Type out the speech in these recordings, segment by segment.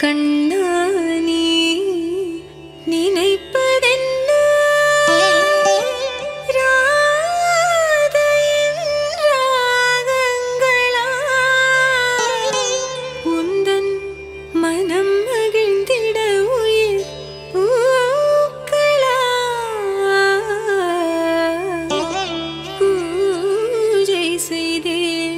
கண்ணானி நினைப்பதென்ன ராதையின் ராகங்களா உந்தன் மனம் மகிழ்ந்திட உயிர் பூக்களா பூஜை செய்தேன்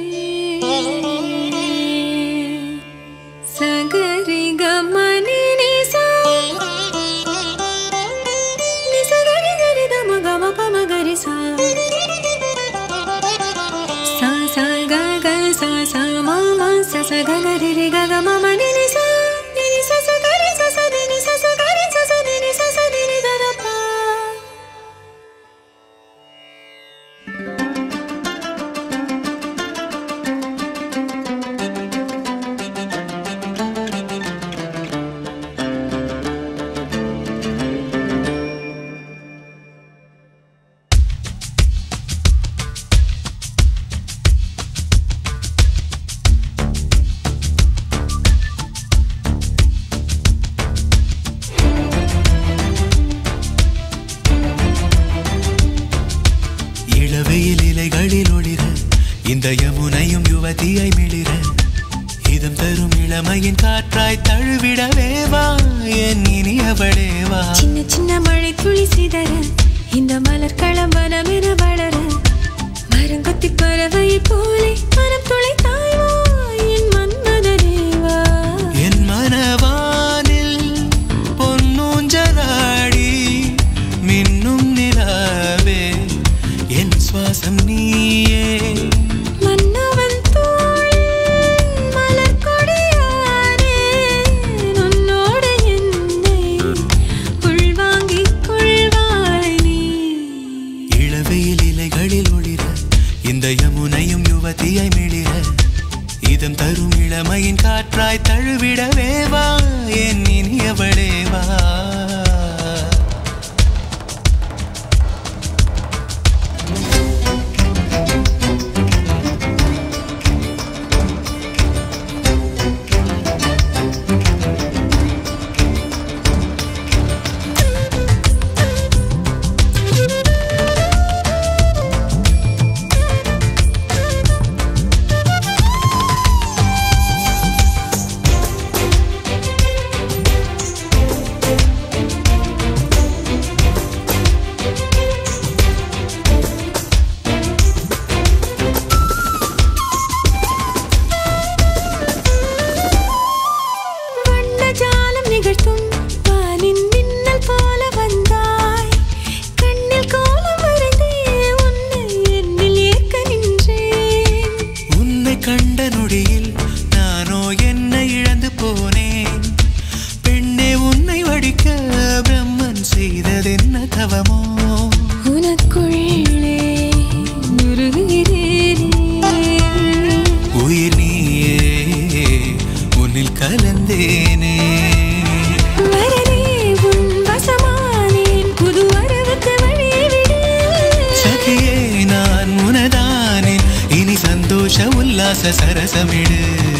சகரி கமனி நிசா நிசகரி கரி கம கம பம கரி சா சா சா க க சா சா மா மா ச ச க க ரி ரி க க ம ம நி நி சா நி நி ச ச க ரி ச ச நி நி ச ச க ரி ச ச நி நி ச ச நி நி த த பா இளவெயில் இலைகளில் ஒளிர இந்த யமுனையும் யுவதியை மிளிர இதம் தரும் இளமையின் காற்றாய் தழுவிடவே வா என் இனியவளே வா சின்ன சின்ன மழை துளி சிதற இந்த மலர் களம்பனமென வளர மரங்கொத்தி பறவை போலே மனம் துளை தாய்வா என் மன்மதனேவா என் மனவானில் பொன்னூஞ்சலாடி மின்னும் நிலாவே என் சுவாசம் நீயே மன்னவன் தோளில் மலர் கொடியானே உன்னோடு என்னை உள்வாங்கிக் கொள்வாய் நீ இளவெயில் இலைகளில் ஒளிர இந்த யமுனையும் யுவதியை மிளிர இதம் தரும் இளமையின் காற்றாய் தழுவிடவே வா என் இனியவளே வா வண்ணஜாலம் நிகழ்த்தும் வானின் மின்னல் போல வந்தாய் கண்ணில் கோலம் வரைந்தே உன்னை என்னில் ஏற்க நின்றேன் உன்னை கண்ட நொடியில் நானோ என்னை இழந்து போனேன் பெண்ணே உன்னை வடிக்க பிரம்மன் செய்ததென்ன தவமோ உனக்குள்ளே நுருகிறேனே உயிர் நீயே உன்னில் கலந்தேனே வரனே உன் வசமானேன் புது வரவுக்கு வழிவிடு சகியே நான் உனதானேன் இனி சந்தோஷ உல்லாச சரசமிடு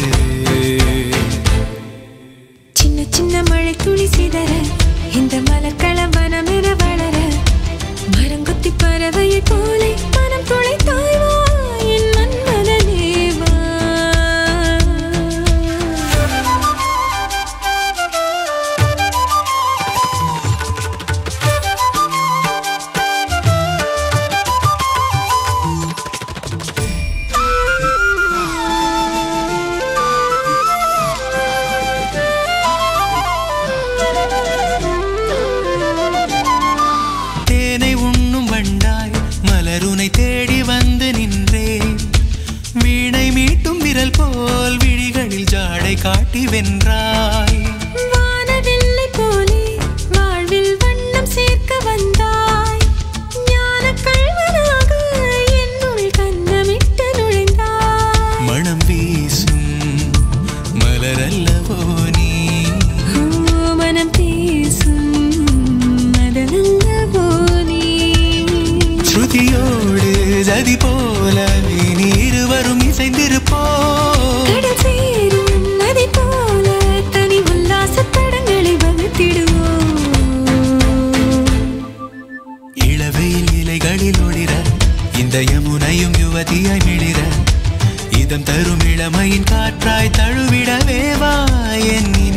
சின்ன சின்ன மழை துளி சிதற இந்த மலர் களம்பனமென வளர மரங்கொத்தி பறவையை போலே மனம் துளை தாய்வா என் மன்மதனேவா தேனை உண்ணும் வண்டாய் மலருனை தேடி வந்து நின்றேன் வீணை மீட்டும் விரல் போல் விழிகளில் ஜாடை காட்டி வென்றாய் வானவில்லை போலே வாழ்வில் வண்ணம் சேர்க்க வந்தாய் ஞானக் கள்வனாக என்னுள் கன்னமிட்டு நுழைந்தாய் மனம் வீசும் மலரல்லவோ நீ ஓ, மனம் பேசும் மதனல்லவோ நீ ஸ்ருதியோடு ஜதி போல இனி இருவரும் இசைந்திருப்போம் கடல் சேரும் நதி போல தனி உல்லாச இந்த யமுனையும் யுவதியாய் மிளிர இதம் தரும் இளமையின் காற்றாய் தழுவிடவே வா என் நினைவில்